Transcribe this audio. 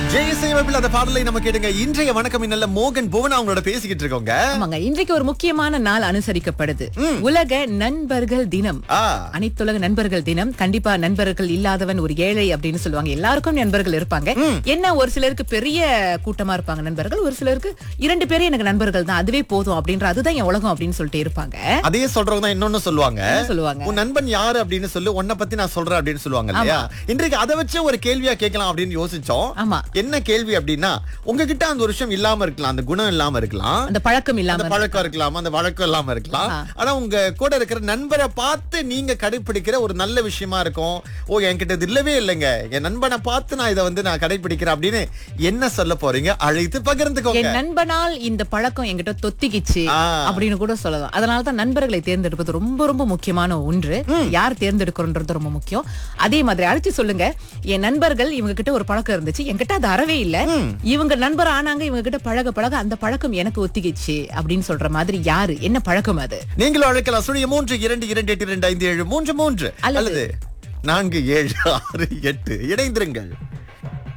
ஜெயசேவபில் அந்த பாடலை நம்ம கேட்டுங்க இன்றைய வணக்கம் இன்னல்ல மோகன் புவன் அவங்களோட பேசிக்கிட்டு இருக்கோங்க ஆமாங்க இன்றைக்கு ஒரு முக்கியமான நாள் அனுசரிக்கப்படுது உலக நண்பர்கள் தினம் ஆ அனைத்துலக நண்பர்கள் தினம் கண்டிப்பா நண்பர்கள் இல்லாதவன் ஒரு ஏழை அப்படின்னு சொல்லுவாங்க எல்லாருக்கும் நண்பர்கள் இருப்பாங்க என்ன ஒரு சிலருக்கு பெரிய கூட்டமா இருப்பாங்க நண்பர்கள் ஒரு சிலருக்கு இரண்டு பேரே எனக்கு நண்பர்கள் தான் அதுவே போதும் அப்படின்ற அதுதான் என் உலகம் அப்படின்னு சொல்லிட்டு இருப்பாங்க அதே சொல்றவங்க தான் இன்னொன்னு சொல்லுவாங்க என்ன சொல்லுவாங்க உன் நண்பன் யாரு அப்படின்னு சொல்லு உன்னை பத்தி நான் சொல்றேன் அப்படின்னு சொல்லுவாங்க இல்லையா இன்றைக்கு அதை வச்சு ஒரு கேள்வியா கேட்கலாம் அப்படின்னு யோசிச்சோம் ஆமா என்ன கேள்வி அப்படின்னா உங்ககிட்ட அந்த ஒரு விஷயம் இல்லாம இருக்கலாம் அந்த குணம் இல்லாம இருக்கலாம் அந்த பழக்கம் அந்த இல்லாம பழக்கம் இருக்கலாம் அந்த வழக்கம் இல்லாம இருக்கலாம் ஆனா உங்க கூட இருக்கிற நண்பரை பார்த்து நீங்க கடைபிடிக்கிற ஒரு நல்ல விஷயமா இருக்கும் ஓ என்கிட்ட இது இல்லவே இல்லைங்க என் நண்பனை பார்த்து நான் இதை வந்து நான் கடைபிடிக்கிறேன் அப்படின்னு என்ன சொல்ல போறீங்க அழைத்து பகிர்ந்துக்கோங்க என் நண்பனால் இந்த பழக்கம் என்கிட்ட தொத்திக்கிச்சு ஆ. அப்படின்னு கூட சொல்லலாம் அதனால தான் நண்பர்களை தேர்ந்தெடுப்பது ரொம்ப ரொம்ப முக்கியமான ஒன்று யார் தேர்ந்தெடுக்கிறோன்றது ரொம்ப முக்கியம் அதே மாதிரி அழைச்சு சொல்லுங்க என் நண்பர்கள் இவங்க கிட்ட ஒரு பழக்கம் இருந்துச்சு என்கிட்ட அது அறவே இல்ல இவங்க நண்பர் ஆனாங்க இவங்க கிட்ட பழக பழக அந்த பழக்கம் எனக்கு ஒத்திக்கிச்சு அப்படின்னு சொல்ற மாதிரி யாரு என்ன பழக்கம் அது நீங்களும் அழைக்கலாம் சுழிய மூன்று இரண்டு இரண்டு எட்டு இரண்டு ஐந்து ஏழு மூன்று மூன்று அல்லது அல்லது நான்கு ஏழு ஆறு எட்டு இணைந்திருங்கள்